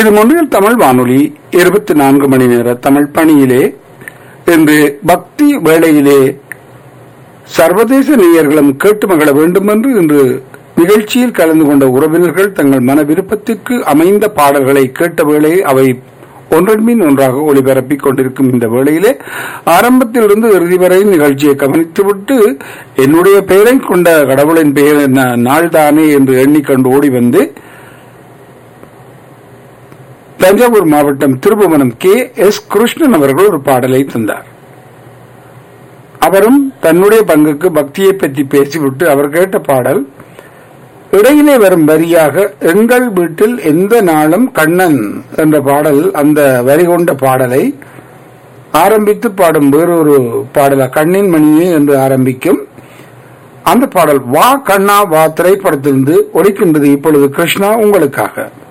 இது மொழியில் தமிழ் வானொலி இருபத்தி நான்கு மணி நேர தமிழ் பணியிலே இன்று பக்தி வேளையிலே சர்வதேச நேயர்களும் கேட்டு மகிழ வேண்டும் என்று இன்று நிகழ்ச்சியில் கலந்து கொண்ட உறவினர்கள் தங்கள் மன விருப்பத்திற்கு அமைந்த பாடல்களை கேட்ட வேளை அவை ஒன்றன் மீன் ஒன்றாக ஒளிபரப்பிக் கொண்டிருக்கும் இந்த வேளையிலே ஆரம்பத்திலிருந்து இறுதி வரை நிகழ்ச்சியை கவனித்துவிட்டு என்னுடைய பெயரை கொண்ட கடவுளின் பெயர் என்ன நாள்தானே என்று எண்ணிக்கொண்டு ஓடி வந்து தஞ்சாவூர் மாவட்டம் திருபுவனம் கே எஸ் கிருஷ்ணன் அவர்கள் ஒரு பாடலை தந்தார் அவரும் தன்னுடைய பங்குக்கு பக்தியை பற்றி பேசிவிட்டு அவர் கேட்ட பாடல் இடையிலே வரும் வரியாக எங்கள் வீட்டில் எந்த நாளும் கண்ணன் என்ற பாடல் அந்த வரி கொண்ட பாடலை ஆரம்பித்து பாடும் வேறொரு பாடல கண்ணின் மணியே என்று ஆரம்பிக்கும் அந்த பாடல் வா கண்ணா வா திரைப்படத்திலிருந்து ஒலிக்கின்றது இப்பொழுது கிருஷ்ணா உங்களுக்காக